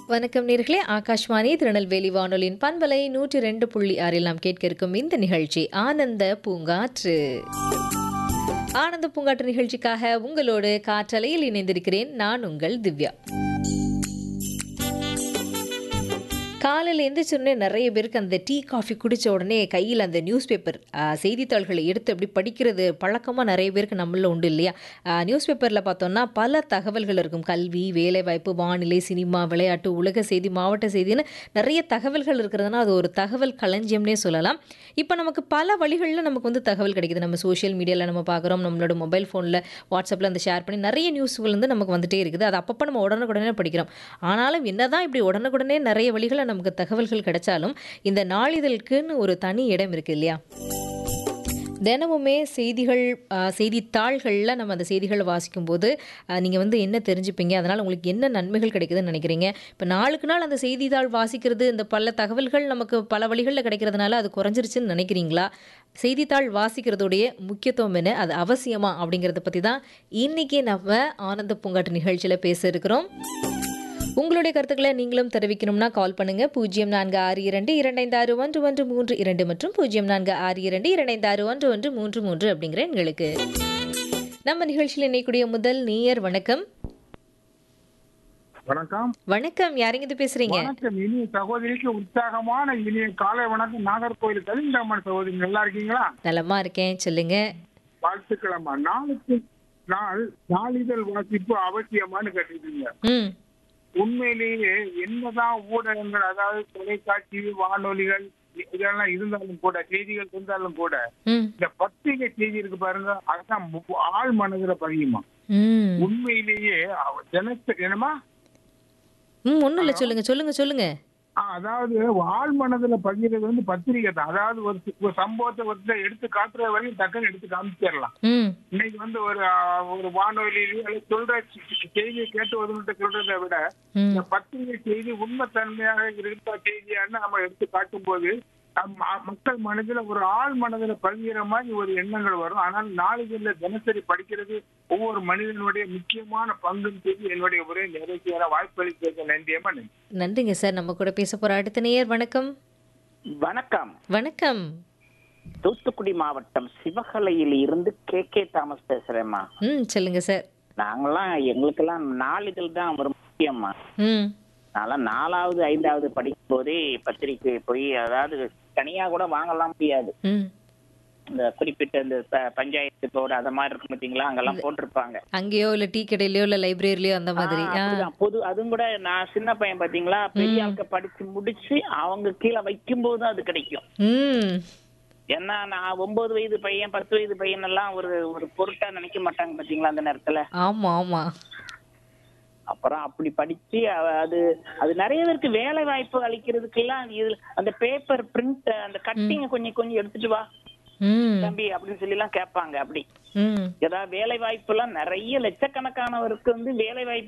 வணக்கம் நேர்களே ஆகாஷ்வாணி திருநெல்வேலி வானொலியின் பண்பலை நூற்றி ரெண்டு புள்ளி ஆறில் நாம் கேட்க இருக்கும் இந்த நிகழ்ச்சி ஆனந்த பூங்காற்று ஆனந்த பூங்காற்று நிகழ்ச்சிக்காக உங்களோடு காற்றலையில் இணைந்திருக்கிறேன் நான் உங்கள் திவ்யா காலையில் எந்திரிச்சோடனே நிறைய பேருக்கு அந்த டீ காஃபி குடித்த உடனே கையில் அந்த நியூஸ் பேப்பர் செய்தித்தாள்களை எடுத்து அப்படி படிக்கிறது பழக்கமாக நிறைய பேருக்கு நம்மள உண்டு இல்லையா நியூஸ் பேப்பரில் பார்த்தோம்னா பல தகவல்கள் இருக்கும் கல்வி வேலைவாய்ப்பு வானிலை சினிமா விளையாட்டு உலக செய்தி மாவட்ட செய்தின்னு நிறைய தகவல்கள் இருக்கிறதுனா அது ஒரு தகவல் களஞ்சியம்னே சொல்லலாம் இப்போ நமக்கு பல வழிகளில் நமக்கு வந்து தகவல் கிடைக்குது நம்ம சோஷியல் மீடியாவில் நம்ம பார்க்குறோம் நம்மளோட மொபைல் ஃபோனில் வாட்ஸ்அப்பில் அந்த ஷேர் பண்ணி நிறைய நியூஸ்கள் வந்து நமக்கு வந்துட்டே இருக்குது அது அப்பப்போ நம்ம உடனுக்குடனே படிக்கிறோம் ஆனாலும் என்னதான் இப்படி உடனுக்குடனே நிறைய வழிகளை நமக்கு தகவல்கள் கிடைச்சாலும் இந்த நாளிதழுக்குன்னு ஒரு தனி இடம் இருக்குது இல்லையா தினமுமே செய்திகள் ஆஹ், செய்தித்தாள்களில் நம்ம அந்த செய்திகளை வாசிக்கும்போது நீங்கள் வந்து என்ன தெரிஞ்சுப்பீங்க அதனால் உங்களுக்கு என்ன நன்மைகள் கிடைக்குதுன்னு நினைக்கிறீங்க இப்போ நாளுக்கு நாள் அந்த செய்தித்தாள் வாசிக்கிறது இந்த பல தகவல்கள் நமக்கு பல வழிகளில் கிடைக்கிறதுனால அது குறைஞ்சிருச்சுன்னு நினைக்கிறீங்களா செய்தித்தாள் வாசிக்கிறதுடைய முக்கியத்துவம் என்ன அது அவசியமா அப்படிங்கிறத பற்றி தான் இன்றைக்கி நம்ம ஆனந்த பூங்காட்டு நிகழ்ச்சியில் பேச இருக்கிறோம் உங்களுடைய கருத்துக்களை நீங்களும் தெரிவிக்கணும்னா கால் பண்ணுங்க பூஜ்ஜியம் நான்கு ஆறு இரண்டு இரண்டைந்து ஆறு ஒன்று ஒன்று மூன்று இரண்டு மற்றும் பூஜ்ஜியம் நான்கு ஆறு இரண்டு இரண்டைந்து ஆறு ஒன்று ஒன்று மூன்று மூன்று அப்படிங்கிற எண்களுக்கு நம்ம நிகழ்ச்சியில் இணைக்கூடிய முதல் நேயர் வணக்கம் வணக்கம் வணக்கம் யாருங்க இது பேசுறீங்க வணக்கம் இனிய சகோதரிக்கு உற்சாகமான இனிய காலை வணக்கம் நாகர்கோவில் கலிங்கம்மன் சகோதரி நல்லா இருக்கீங்களா நலமா இருக்கேன் சொல்லுங்க வாழ்த்துக்கிழமா நாளுக்கு நாள் நாளிதழ் வாசிப்பு அவசியமான்னு கேட்டிருக்கீங்க ம் உண்மையிலேயே என்னதான் ஊடகங்கள் அதாவது தொலைக்காட்சி வானொலிகள் இதெல்லாம் இருந்தாலும் கூட செய்திகள் இருந்தாலும் கூட ம் இந்த பத்திரிகை செய்தி இருக்கு பாருங்க அதுதான் மு- ஆள் மனதுல பதியுமா ம் உண்மையிலேயே அவ- தினசரி என்னமா ம் ஒன்றும் இல்லை சொல்லுங்க சொல்லுங்க சொல்லுங்க ஆ, அதாவது ஆள் மனதுல பதிகிறது வந்து பத்திரிகை தான் அதாவது ஒரு சி- ஒரு சம்பவத்தை ஒருத்தர் எடுத்து காட்டுற வரையும் டக்குன்னு எடுத்து காமிச்சிடலாம் ம் இன்னைக்கு வந்து ஒரு ஆ, ஒரு வானொலியிலயோ அல்லது சொல்ற சி- செய்தியை கேட்டு ஒருவன்கிட்ட சொல்றதை விட ம் இந்த பத்திரிகை செய்தி உண்மைத்தன்மையாக இருக்கிற செய்தியான்னு நம்ம எடுத்து காட்டும் போது நம் ம- மக்கள் மனதுல ஒரு ஆள் மனதுல பதிகிற மாதிரி ஒரு எண்ணங்கள் வரும் ஆனால் நாளிதழ்ல தினசரி படிக்கிறது ஒவ்வொரு மனிதனுடைய முக்கியமான பங்குன்னு சொல்லி என்னுடைய உரை நிறைவேற வாய்ப்பளிக்க நன்றியமா நன்றி நன்றிங்க சார் நம்ம கூட பேச போற அடுத்த நேயர் வணக்கம் வணக்கம் வணக்கம் தூத்துக்குடி மாவட்டம் சிவகலையில் இருந்து கே கே தாமஸ் பேசுறேம்மா ம் சொல்லுங்க சார் நாங்கெல்லாம் எங்களுக்கெல்லாம் நாளிதழ் தான் ஒரு முக்கியம்மா ம் நான்லாம் நாலாவது ஐந்தாவது படிக்கும் போதே பத்திரிக்கை போய் அதாவது தனியா கூட வாங்கலாம் முடியாது ம் இந்த குறிப்பிட்ட இந்த ப- பஞ்சாயத்து போர்டு அத மாதிரி இருக்கும் பாத்தீங்களா அங்கெல்லாம் போட்டிருப்பாங்க அங்கேயோ இல்ல டீ கடையிலயோ இல்ல லைப்ரரியிலயோ அந்த மாதிரி ஆ, ஆ அப்படிதான். பொது அதுவும் கூட நான் சின்ன பையன் பாத்தீங்களா பெரிய ஆளுக்க படிச்சு முடிச்சு அவங்க கீழே வைக்கும் போது அது கிடைக்கும் ம் ஏன்னா நான் ஒன்பது வயது பையன் பத்து வயது பையன் எல்லாம் ஒரு ஒரு பொருட்டா நினைக்க மாட்டாங்க பாத்தீங்களா அந்த நேரத்துல ஆமா ஆமா அப்புறம் அப்படி படிச்சு அவ- அது அது நிறைய பேருக்கு வேலை வாய்ப்பு அளிக்கிறதுக்கெல்லாம் இதுல அந்த பேப்பர் பிரிண்ட் அந்த கட்டிங்க கொஞ்சம் கொஞ்சம் எடுத்துட்டு வா ம் தம்பி அப்படின்னு சொல்லி எல்லாம் கேட்பாங்க அப்படி ம் ஏதாவது வேலை வாய்ப்பு எல்லாம் நிறைய லட்சக்கணக்கானவருக்கு வந்து வேலை வாய்ப்பு